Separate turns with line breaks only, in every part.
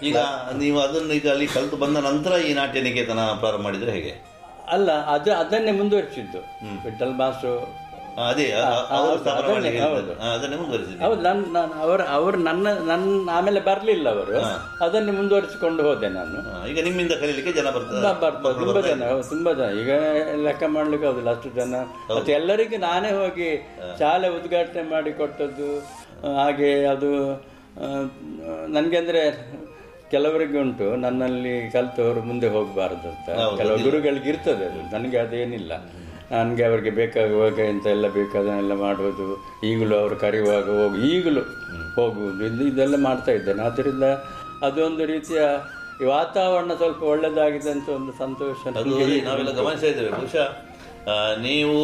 ಈಗ ನೀವು ಅದನ್ನು ಈಗ ಅಲ್ಲಿ ಕಲಿತು ಬಂದ ನಂತರ ಈ ನಾಟ್ಯ ನಿಕೇತನ ಪ್ರಾರಂಭ ಮಾಡಿದ್ರೆ ಹೇಗೆ
ಅಲ್ಲ ಅದು ಅದನ್ನೇ ಮುಂದುವರಿಸಿದ್ದು ವಿಠಲ್ ಮಾಸ್ಟ್ರು
ಆ, ಅದೇ ಆ, ಆ, ಅವರು
ಹೌದು,
ಸ್ಥಾಪನೆ
ಅದನ್ನೇ,
ಮಾಡಿ
ಹೌದು.
ಹೇಳಿದ್ದು. ಆ, ಅದನ್ನೇ ಮುಂದುವರಿಸಿದೆ
ಹೌದು ನನ್ನ ನಾನು ಅವರು ಅವರು ನನ್ನ ನನ್ನ ಆಮೇಲೆ ಬರಲಿಲ್ಲ ಅವರು ಅದನ್ನೇ ಮುಂದುವರಿಸಿಕೊಂಡು ಹೋದೆ ನಾನು
ಆ, ಈಗ ನಿಮ್ಮಿಂದ ಕಲೀಲಿಕ್ಕೆ ಜನ ಬರ್ತಾರೆ
ತುಂಬ ಬರ್ತಾರೆ ತುಂಬ ಜನ ಹೌದು, ತುಂಬ ಜನ ಈಗ ಲೆಕ್ಕ ಮಾಡ್ಲಿಕ್ಕೆ ಆಗುದಿಲ್ಲ ಅಷ್ಟು ಜನ ಮತ್ತೆ ಎಲ್ಲರಿಗೂ ನಾನೇ ಹೋಗಿ ಶಾಲೆ ಉದ್ಘಾಟನೆ ಮಾಡಿ ಕೊಟ್ಟದ್ದು ಆ, ಹಾಗೆ ಅದು ನನಗೆ ಅಂದರೆ ಕೆಲವರಿಗೆ ಉಂಟು ನನ್ನಲ್ಲಿ ಕಲಿತವರು ಮುಂದೆ ಹೋಗಬಾರದು ಅಂತ ಕೆಲವು ಗುರುಗಳಿಗೆ ಇರ್ತದೆ ಅದು ನನಗೆ ಅದೇನಿಲ್ಲ ನನಗೆ ಅವರಿಗೆ ಬೇಕಾಗುವಾಗ ಎಂತ ಎಲ್ಲ ಬೇಕಾದನ್ನೆಲ್ಲ ಮಾಡುವುದು ಈಗಲೂ ಅವರು ಕರೆಯುವಾಗ ಹೋಗಿ ಈಗಲೂ ಹೋಗುವುದು ಇದು ಇದೆಲ್ಲ ಮಾಡ್ತಾ ಇದ್ದೇನೆ ಆದ್ದರಿಂದ ಅದೊಂದು ರೀತಿಯ ಈ ವಾತಾವರಣ ಸ್ವಲ್ಪ ಒಳ್ಳೆದಾಗಿದೆ ಅಂತ ಒಂದು ಸಂತೋಷ
ಅದು
ನನಗೆ
ನಾವೆಲ್ಲ ಗಮನಿಸ್ತಾ ಇದ್ದೇವೆ ಬಹುಶಃ ಆ, ನೀವು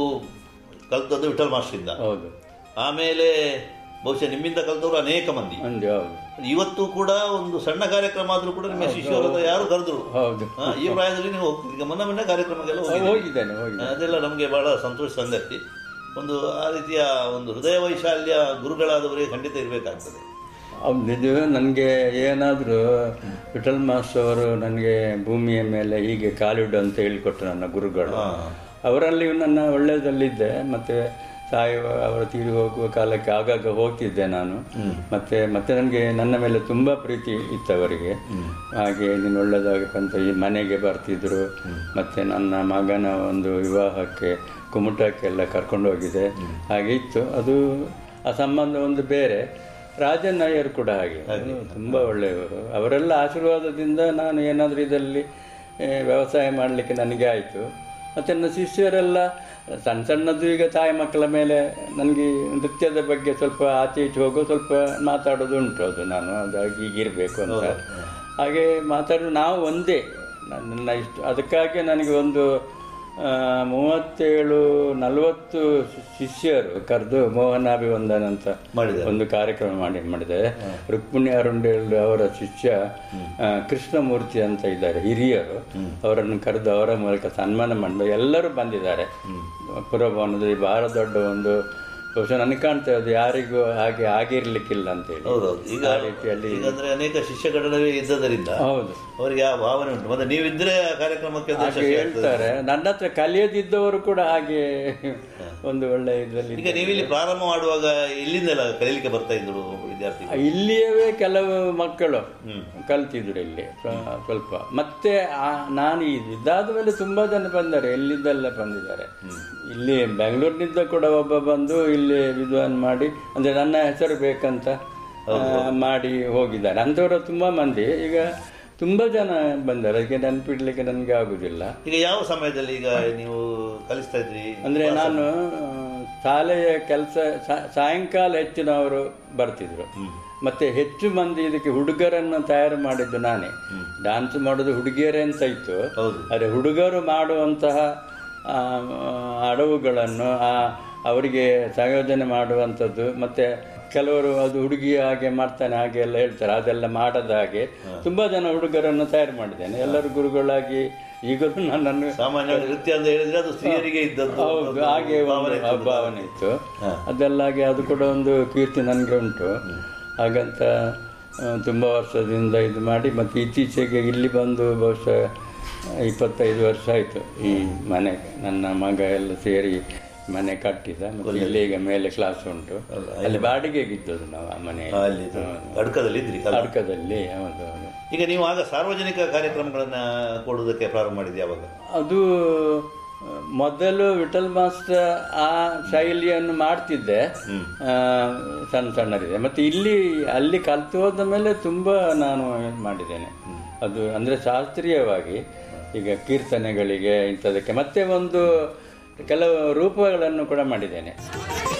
ಕಲ್ತದ್ದು ವಿಠಲ್ ಮಾಸ್ಟ್ರಿಂದ
ಹೌದು
ಆಮೇಲೆ ಬಹುಶಃ ನಿಮ್ಮಿಂದ ಕಲ್ತವರು ಅನೇಕ ಮಂದಿ
ಅಂದೆ ಹೌದು
ಇವತ್ತು ಕೂಡ ಒಂದು ಸಣ್ಣ ಕಾರ್ಯಕ್ರಮ ಆದ್ರೂ ಕೂಡ ನಿಮ್ಮ ಶಿಷ್ಯರು ಯಾರು ಕರೆದ್ರು
ಹೌದು
ಆ, ಈ ಪ್ರಾಯದಲ್ಲಿ ನೀವು ಹೋಗ್ತೀರಿ ಈಗ ಮೊನ್ನೆ ಮೊನ್ನೆ ಕಾರ್ಯಕ್ರಮಕ್ಕೆಲ್ಲ ಹೋಗಿದ್ದೀರಿ.
ಹೋಗಿದ್ದೇನೆ ಹೋಗಿದ್ದೇನೆ
ಅದೆಲ್ಲ ನಮಗೆ ಬಹಳ ಸಂತೋಷ ಸಂಗತಿ ಒಂದು ಆ ರೀತಿಯ ಒಂದು ಹೃದಯ ವೈಶಾಲ್ಯ ಗುರುಗಳಾದವರಿಗೆ ಖಂಡಿತ ಇರಬೇಕಾಗ್ತದೆ
ಹೌದು ಇದು ನನಗೆ ಏನಾದರೂ ವಿಠಲ್ ಮಾಸ್ಟರ್ ಅವರು ನನಗೆ ಭೂಮಿಯ ಮೇಲೆ ಹೀಗೆ ಕಾಲಿಡು ಅಂತ ಹೇಳಿಕೊಟ್ರು ನನ್ನ ಗುರುಗಳು ಅವರಲ್ಲಿ ನನ್ನ ಒಳ್ಳೆಯದಲ್ಲಿದ್ದೆ ಮತ್ತು ಸಾಯುವ ಅವರು ತೀರಿ ಹೋಗುವ ಕಾಲಕ್ಕೆ ಆಗಾಗ ಹೋಗ್ತಿದ್ದೆ ನಾನು ಮತ್ತೆ ಮತ್ತೆ ನನಗೆ ನನ್ನ ಮೇಲೆ ತುಂಬ ಪ್ರೀತಿ ಇತ್ತು ಅವರಿಗೆ ಹಾಗೆ ನೀನು ಒಳ್ಳೆಯದಾಗಬೇಕಂತ ಈ ಮನೆಗೆ ಬರ್ತಿದ್ರು ಮತ್ತೆ ನನ್ನ ಮಗನ ಒಂದು ವಿವಾಹಕ್ಕೆ ಕುಮಟಕ್ಕೆಲ್ಲ ಕರ್ಕೊಂಡು ಹೋಗಿದೆ ಹಾಗೆ ಇತ್ತು ಅದು ಆ ಸಂಬಂಧ ಒಂದು ಬೇರೆ ರಾಜನ್ ನಾಯರ್ ಕೂಡ ಹಾಗೆ ತುಂಬ ಒಳ್ಳೆಯವರು ಅವರೆಲ್ಲ ಆಶೀರ್ವಾದದಿಂದ ನಾನು ಏನಾದರೂ ಇದರಲ್ಲಿ ಆ, ವ್ಯವಸಾಯ ಮಾಡಲಿಕ್ಕೆ ನನಗೆ ಆಯಿತು ಮತ್ತು ನನ್ನ ಶಿಷ್ಯರೆಲ್ಲ ಸಣ್ಣ ಸಣ್ಣದು ಈಗ ತಾಯಿ ಮಕ್ಕಳ ಮೇಲೆ ನನಗೆ ನೃತ್ಯದ ಬಗ್ಗೆ ಸ್ವಲ್ಪ ಆಚೆ ಈಚೆ ಹೋಗೋ ಸ್ವಲ್ಪ ಮಾತಾಡೋದು ಉಂಟು ಅದು ನಾನು ಅದಾಗಿ ಹೀಗಿರಬೇಕು ಅಂತ ಹಾಗೆ ಮಾತಾಡೋ ನಾವು ಒಂದೇ ನನ್ನ ಇಷ್ಟು ಅದಕ್ಕಾಗಿ ನನಗೆ ಒಂದು ಆ, ಮೂವತ್ತೇಳು ನಲವತ್ತು ಶಿಷ್ಯರು ಕರೆದು ಮೋಹನಾಭಿವಂದನ ಅಂತ
ಮಾಡಿದ್ದಾರೆ.
ಒಂದು ಕಾರ್ಯಕ್ರಮ ಮಾಡಿ ಮಾಡಿದೆ ರುಕ್ಮಿಣಿ ಅರುಂಡೇಲ್ ಅವರ ಶಿಷ್ಯ ಆ, ಕೃಷ್ಣಮೂರ್ತಿ ಅಂತ ಇದ್ದಾರೆ ಹಿರಿಯರು ಅವರನ್ನು ಕರೆದು ಅವರ ಮೂಲಕ ಸನ್ಮಾನ ಮಾಡಿದ ಎಲ್ಲರೂ ಬಂದಿದ್ದಾರೆ ಪುರಭವನದಲ್ಲಿ ಬಹಳ ದೊಡ್ಡ ಒಂದು ಬಹುಶಃ ನನಗೆ ಕಾಣ್ತಾ ಅದು ಯಾರಿಗೂ ಹಾಗೆ ಆಗಿರ್ಲಿಕ್ಕಿಲ್ಲ ಅಂತ ಹೇಳಿ
ಹೌದೌದು ಈಗ
ಆ ರೀತಿಯಲ್ಲಿ
ಈಗ ಅಂದ್ರೆ ಅನೇಕ ಶಿಷ್ಯಗಣವೇ ಇದ್ದದರಿಂದ
ಹೌದು
ಅವರಿಗೆ ಆ ಭಾವನೆ ಉಂಟು ಮತ್ತೆ ನೀವಿದ್ರೆ ಆ ಕಾರ್ಯಕ್ರಮಕ್ಕೆ ಅದು
ಹಾಗೆ
ಯಶಸ್ವಿ ಆಗ್ತದೆ.
ಹೇಳ್ತಾರೆ ನನ್ನ ಹತ್ರ ಕಲಿಯದಿದ್ದವರು ಕೂಡ ಹಾಗೆ ಒಂದು ಒಳ್ಳೆ ಇದರಲ್ಲಿ
ಈಗ ನೀವಿಲ್ಲಿ ಪ್ರಾರಂಭ ಮಾಡುವಾಗ ಇಲ್ಲಿಂದೆಲ್ಲ ಕಲೀಲಿಕ್ಕೆ ಬರ್ತಾ ಇದ್ರು ವಿದ್ಯಾರ್ಥಿಗಳು
ಇಲ್ಲಿಯವೇ ಕೆಲವು ಮಕ್ಕಳು ಕಲ್ತಿದ್ರು ಇಲ್ಲಿ ಸ್ವ- ಸ್ವಲ್ಪ ಮತ್ತೆ ಆ- ನಾನು ಇದು ಇದಾದ ಮೇಲೆ ತುಂಬಾ ಜನ ಬಂದ್ದಾರೆ ಎಲ್ಲಿದ್ದೆಲ್ಲ ಬಂದಿದ್ದಾರೆ ಇಲ್ಲಿ ಬೆಂಗಳೂರಿನಿಂದ ಕೂಡ ಒಬ್ಬ ಬಂದು ಇಲ್ಲಿ ವಿದ್ವಾನ್ ಮಾಡಿ ಅಂದ್ರೆ ನನ್ನ ಹೆಸರು ಬೇಕಂತ ಆ, ಮಾಡಿ ಹೋಗಿದ್ದಾರೆ ಅಂಥವರು ತುಂಬಾ ಮಂದಿ ಈಗ ತುಂಬಾ ಜನ ಬಂದ್ದಾರೆ ಅದಕ್ಕೆ ನೆನಪಿಡ್ಲಿಕ್ಕೆ ನನಗೆ ಆಗುದಿಲ್ಲ
ಈಗ ಯಾವ ಸಮಯದಲ್ಲಿ ಈಗ ನೀವು ಕಲಿಸ್ತಾ ಇದ್ರಿ
ಅಂದ್ರೆ ನಾನು ಆ, ಶಾಲೆಯ ಕೆಲಸ ಸಾಯಂಕಾಲ ಹೆಚ್ಚಿನವರು ಬರ್ತಿದ್ರು ಮತ್ತೆ ಹೆಚ್ಚು ಮಂದಿ ಇದಕ್ಕೆ ಹುಡುಗರನ್ನು ತಯಾರು ಮಾಡಿದ್ದು ನಾನೇ ಡಾನ್ಸ್ ಮಾಡೋದು ಹುಡುಗಿಯರೇ ಅಂತ ಇತ್ತು
ಹೌದು.
ಆದರೆ ಹುಡುಗರು ಮಾಡುವಂತಹ ಆ, ಅಡವುಗಳನ್ನು ಆ ಅವರಿಗೆ ಸಂಯೋಜನೆ ಮಾಡುವಂಥದ್ದು ಮತ್ತೆ ಕೆಲವರು ಅದು ಹುಡುಗಿ ಹಾಗೆ ಮಾಡ್ತಾನೆ ಹಾಗೆ ಎಲ್ಲ ಹೇಳ್ತಾರೆ ಅದೆಲ್ಲ ಮಾಡದ ಹಾಗೆ ತುಂಬಾ ಜನ ಹುಡುಗರನ್ನು ತಯಾರು ಮಾಡಿದ್ದೇನೆ ಎಲ್ಲರೂ ಗುರುಗಳಾಗಿ ಈಗಲೂ ನನ್ನನ್ನು
ಸಾಮಾನ್ಯವಾಗಿ ನೃತ್ಯ ಅಂತ ಹೇಳಿದ್ರೆ ಅದು ಸ್ತ್ರೀಯರಿಗೆ ಇದ್ದದ್ದು
ಹೌದು ಹಾಗೆ ಒಂದು ಭಾವನೆ ಇತ್ತು ಅದೆಲ್ಲ ಹಾಗೆ ಅದು ಕೂಡ ಒಂದು ಕೀರ್ತಿ ನನಗೆ ಉಂಟು ಹಾಗಂತ ಆ, ತುಂಬ ವರ್ಷದಿಂದ ಇದು ಮಾಡಿ ಮತ್ತು ಇತ್ತೀಚೆಗೆ ಇಲ್ಲಿ ಬಂದು ಬಹುಶಃ ಇಪ್ಪತ್ತೈದು ವರ್ಷ ಆಯಿತು ಈ ಮನೆಗೆ ನನ್ನ ಮಗ ಎಲ್ಲ ಸೇರಿ ಮನೆ ಕಟ್ಟಿದ ಮತ್ತು ಇಲ್ಲಿ ಈಗ ಮೇಲೆ ಕ್ಲಾಸ್ ಉಂಟು ಅಲ್ಲಿ ಬಾಡಿಗೆಗೆ ಇದ್ದದ್ದು ನಾವು ಆ ಮನೆ
ಅಲ್ಲಿ ಇದು ಅಡ್ಕದಲ್ಲಿ ಇದ್ರಿ ಕಲ-
ಅಡ್ಕದಲ್ಲಿ ಹೌದು ಹೌದು
ಈಗ ನೀವು ಆಗ ಸಾರ್ವಜನಿಕ ಕಾರ್ಯಕ್ರಮಗಳನ್ನ ಕೊಡುವುದಕ್ಕೆ ಪ್ರಾರಂಭ ಮಾಡಿದ್ರಿ ಯಾವಾಗ
ಅದು ಆ, ಮೊದಲು ವಿಠಲ್ ಮಾಸ್ಟರ್ ಆ ಶೈಲಿಯನ್ನು ಮಾಡ್ತಿದ್ದೆ ಆ, ಸಣ್ಣ ಸಣ್ಣದಿದೆ ಮತ್ತೆ ಇಲ್ಲಿ ಅಲ್ಲಿ ಕಲ್ತು ಹೋದ ಮೇಲೆ ತುಂಬ ನಾನು ಮಾಡಿದ್ದೇನೆ ಅದು ಅಂದರೆ ಶಾಸ್ತ್ರೀಯವಾಗಿ ಈಗ ಕೀರ್ತನೆಗಳಿಗೆ ಇಂಥದಕ್ಕೆ ಮತ್ತೆ ಒಂದು ಕೆಲವು ರೂಪಗಳನ್ನು ಕೂಡ ಮಾಡಿದ್ದೇನೆ